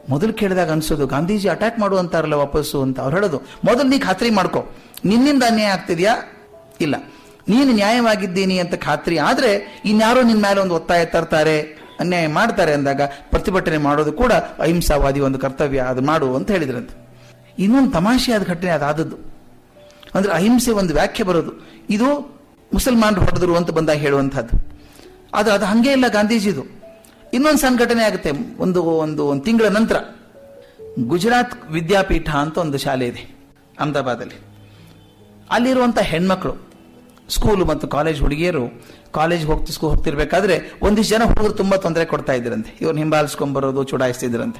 ಮೊದಲು ಕೇಳಿದಾಗ ಅನ್ಸೋದು ಗಾಂಧೀಜಿ ಅಟ್ಯಾಕ್ ಮಾಡು ಅಂತಾರಲ್ಲ ವಾಪಸ್ಸು ಅಂತ ಅವ್ರು ಹೇಳೋದು ಮೊದಲು ನೀ ಖಾತ್ರಿ ಮಾಡ್ಕೊ ನಿನ್ನಿಂದ ಅನ್ಯಾಯ ಆಗ್ತಿದ್ಯಾ ಇಲ್ಲ ನೀನು ನ್ಯಾಯವಾಗಿದ್ದೀನಿ ಅಂತ ಖಾತ್ರಿ ಆದ್ರೆ ಇನ್ಯಾರೋ ನಿನ್ನ ಮೇಲೆ ಒಂದು ಒತ್ತಾಯ ತರ್ತಾರೆ ಅನ್ಯಾಯ ಮಾಡ್ತಾರೆ ಅಂದಾಗ ಪ್ರತಿಭಟನೆ ಮಾಡೋದು ಕೂಡ ಅಹಿಂಸಾವಾದಿ ಒಂದು ಕರ್ತವ್ಯ ಅದು ಮಾಡು ಅಂತ ಹೇಳಿದ್ರಂತೆ ಇನ್ನೊಂದು ತಮಾಷೆಯಾದ ಘಟನೆ ಅದಾದದ್ದು ಅಂದ್ರೆ ಅಹಿಂಸೆ ಒಂದು ವ್ಯಾಖ್ಯೆ ಬರೋದು ಇದು ಮುಸಲ್ಮಾನರು ಹೊಡೆದರು ಅಂತ ಬಂದಾಗ ಹೇಳುವಂತಹದ್ದು ಅದು ಅದು ಹಂಗೆ ಇಲ್ಲ ಗಾಂಧೀಜಿದು ಇನ್ನೊಂದು ಸಣ್ಣ ಘಟನೆ ಆಗುತ್ತೆ ಒಂದು ಒಂದು ಒಂದು ತಿಂಗಳ ನಂತರ ಗುಜರಾತ್ ವಿದ್ಯಾಪೀಠ ಅಂತ ಒಂದು ಶಾಲೆ ಇದೆ ಅಹಮದಾಬಾದಲ್ಲಿ ಅಲ್ಲಿರುವಂಥ ಹೆಣ್ಮಕ್ಳು ಸ್ಕೂಲು ಮತ್ತು ಕಾಲೇಜ್ ಹುಡುಗಿಯರು ಕಾಲೇಜ್ ಹೋಗ್ತಿ ಸ್ಕೂಲ್ ಹೋಗ್ತಿರ್ಬೇಕಾದ್ರೆ ಒಂದಿಷ್ಟು ಜನ ಹುಡುಗರು ತುಂಬಾ ತೊಂದರೆ ಕೊಡ್ತಾ ಇದ್ರಂತೆ ಇವ್ರು ಹಿಂಬಾಲಿಸ್ಕೊಂಡ್ಬರೋದು ಚುಡಾಯಿಸ್ತಿದ್ರಂತೆ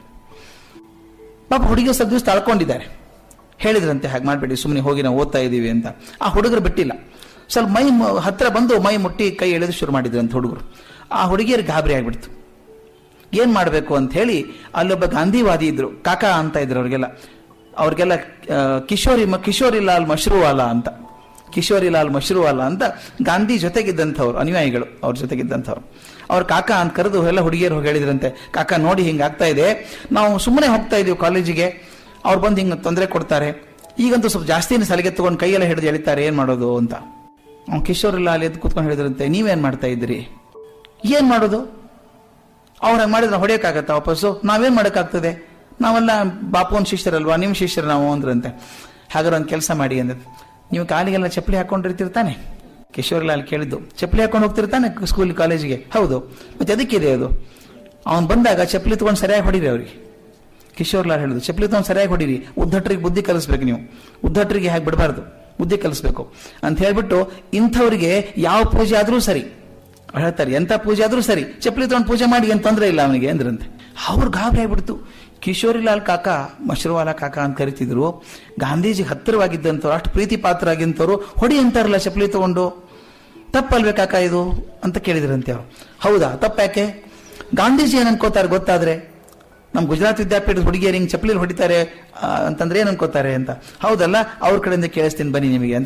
ಪಾಪ ಹುಡುಗಿಯರು ಸ್ವಲ್ಪ ದಿವಸ ತಳ್ಕೊಂಡಿದ್ದಾರೆ ಹೇಳಿದ್ರಂತೆ ಹಾಗೆ ಮಾಡಬೇಡಿ ಸುಮ್ಮನೆ ಹೋಗಿ ನಾವು ಓದ್ತಾ ಇದ್ದೀವಿ ಅಂತ ಆ ಹುಡುಗರು ಬಿಟ್ಟಿಲ್ಲ ಸ್ವಲ್ಪ ಮೈ ಮ- ಹತ್ರ ಬಂದು ಮೈ ಮುಟ್ಟಿ ಕೈ ಎಳೆದು ಶುರು ಮಾಡಿದ್ರಂತೆ ಹುಡುಗರು ಆ ಹುಡುಗಿಯರಿಗೆ ಗಾಬರಿ ಆಗ್ಬಿಡ್ತು ಏನ್ ಮಾಡಬೇಕು ಅಂತ ಹೇಳಿ ಅಲ್ಲೊಬ್ಬ ಗಾಂಧಿವಾದಿ ಇದ್ರು ಕಾಕಾ ಅಂತ ಇದ್ರು ಅವ್ರಿಗೆಲ್ಲ ಅವ್ರಿಗೆಲ್ಲ ಆ, ಕಿಶೋರಿ ಮ- ಕಿಶೋರಿ ಲಾಲ್ ಮಶ್ರೂವಾಲಾ ಅಂತ ಕಿಶೋರಿ ಲಾಲ್ ಮಶ್ರೂವಾಲಾ ಅಂತ ಗಾಂಧಿ ಜೊತೆಗಿದ್ದಂಥವ್ರು ಅನುಯಾಯಿಗಳು ಅವ್ರ ಜೊತೆಗಿದ್ದಂಥವ್ರು ಅವ್ರ ಕಾಕಾ ಅಂತ ಕರೆದು ಎಲ್ಲ ಹುಡುಗಿಯರು ಹೋಗಿ ಹೇಳಿದ್ರಂತೆ ಕಾಕಾ ನೋಡಿ ಹಿಂಗೆ ಆಗ್ತಾ ಇದೆ ನಾವು ಸುಮ್ಮನೆ ಹೋಗ್ತಾ ಇದೀವಿ ಕಾಲೇಜಿಗೆ ಅವ್ರು ಬಂದು ಹಿಂಗೆ ತೊಂದರೆ ಕೊಡ್ತಾರೆ ಈಗಂತೂ ಸ್ವಲ್ಪ ಜಾಸ್ತಿನೇ ಸಲಿಗೆ ತಗೊಂಡು ಕೈಯೆಲ್ಲ ಹಿಡಿದು ಎಳಿತಾರೆ ಏನ್ ಮಾಡೋದು ಅಂತ ಅವ್ನು ಕಿಶೋರಿ ಲಾಲ್ ಎದ್ದು ಕೂತ್ಕೊಂಡು ಹೇಳಿದ್ರಂತೆ ನೀವೇನ್ ಮಾಡ್ತಾ ಇದ್ದೀರಿ ಏನ್ ಮಾಡೋದು ಅವ್ರು ಹಂಗೆ ಮಾಡಿದ್ರೆ ಹೊಡೆಯೋಕ್ಕಾಗತ್ತಾ ವಾಪಸ್ಸು ನಾವೇನ್ ಮಾಡೋಕ್ಕಾಗ್ತದೆ ನಾವೆಲ್ಲ ಬಾಪುವನ್ ಶಿಷ್ಯರಲ್ವಾ ನಿಮ್ಮ ಶಿಷ್ಯರು ನಾವು ಅಂದ್ರಂತೆ ಹಾಗಾದ್ರೆ ಒಂದು ಕೆಲಸ ಮಾಡಿ ಅಂದ್ರೆ ನೀವು ಕಾಲಿಗೆಲ್ಲ ಚಪ್ಪಲಿ ಹಾಕೊಂಡಿರ್ತಿರ್ತಾನೆ ಕಿಶೋರ್ಲಾಲ್ ಕೇಳಿದ್ದು ಚಪ್ಪಲಿ ಹಾಕೊಂಡು ಹೋಗ್ತಿರ್ತಾನೆ ಸ್ಕೂಲ್ ಕಾಲೇಜಿಗೆ ಹೌದು ಮತ್ತೆ ಅದಕ್ಕಿದೆ ಅದು ಅವ್ನು ಬಂದಾಗ ಚಪ್ಪಲಿ ತಗೊಂಡು ಸರಿಯಾಗಿ ಹೊಡೀರಿ ಅವ್ರಿಗೆ ಕಿಶೋರ್ಲಾಲ್ ಹೇಳಿದ್ರು ಚಪ್ಪಲಿ ತಗೊಂಡು ಸರಿಯಾಗಿ ಹೊಡೀರಿ ಉದ್ದಟ್ರಿಗೆ ಬುದ್ಧಿ ಕಲಿಸ್ಬೇಕು ನೀವು ಉದ್ದಟ್ರಿಗೆ ಹಾಗೆ ಬಿಡಬಾರ್ದು ಬುದ್ಧಿ ಕಲಿಸ್ಬೇಕು ಅಂತ ಹೇಳ್ಬಿಟ್ಟು ಇಂಥವ್ರಿಗೆ ಯಾವ ಪೂಜೆ ಆದ್ರೂ ಸರಿ ಅವ್ರು ಹೇಳ್ತಾರೆ ಎಂತ ಪೂಜೆ ಆದ್ರೂ ಸರಿ ಚಪ್ಪಲಿ ತಗೊಂಡು ಪೂಜೆ ಮಾಡಿ ಏನ್ ತೊಂದರೆ ಇಲ್ಲ ಅವನಿಗೆ ಅಂದ್ರಂತೆ ಅವ್ರು ಗಾಬರಿ ಆಗ್ಬಿಡ್ತು ಕಿಶೋರಿಲಾಲ್ ಕಾಕ ಮಶ್ರೂವಾಲ ಕಾಕ ಅಂತ ಕರಿತಿದ್ರು ಗಾಂಧೀಜಿ ಹತ್ತಿರವಾಗಿದ್ದಂಥವ್ರು ಅಷ್ಟು ಪ್ರೀತಿ ಪಾತ್ರರಾಗಿಂಥವ್ರು ಹೊಡಿ ಅಂತಾರಲ್ಲ ಚಪ್ಪಲಿ ತಗೊಂಡು ತಪ್ಪಲ್ವೇ ಕಾಕ ಇದು ಅಂತ ಕೇಳಿದ್ರಂತೆ ಅವ್ರು ಹೌದಾ ತಪ್ಪ್ಯಾಕೆ ಗಾಂಧೀಜಿ ಏನ್ ಅನ್ಕೋತಾರೆ ಗೊತ್ತಾದ್ರೆ ನಮ್ಮ ಗುಜರಾತ್ ವಿದ್ಯಾಪೀಠದ ಹುಡುಗಿಯರು ಹಿಂಗೆ ಚಪ್ಪಲಿ ಹೊಡಿತಾರೆ ಆ, ಅಂತಂದ್ರೆ ಏನ್ ಅನ್ಕೋತಾರೆ ಅಂತ ಹೌದಲ್ಲ ಅವ್ರ ಕಡೆಯಿಂದ ಕೇಳಿಸ್ತೀನಿ ಬನ್ನಿ ನಿಮಗೆ ಅಂತ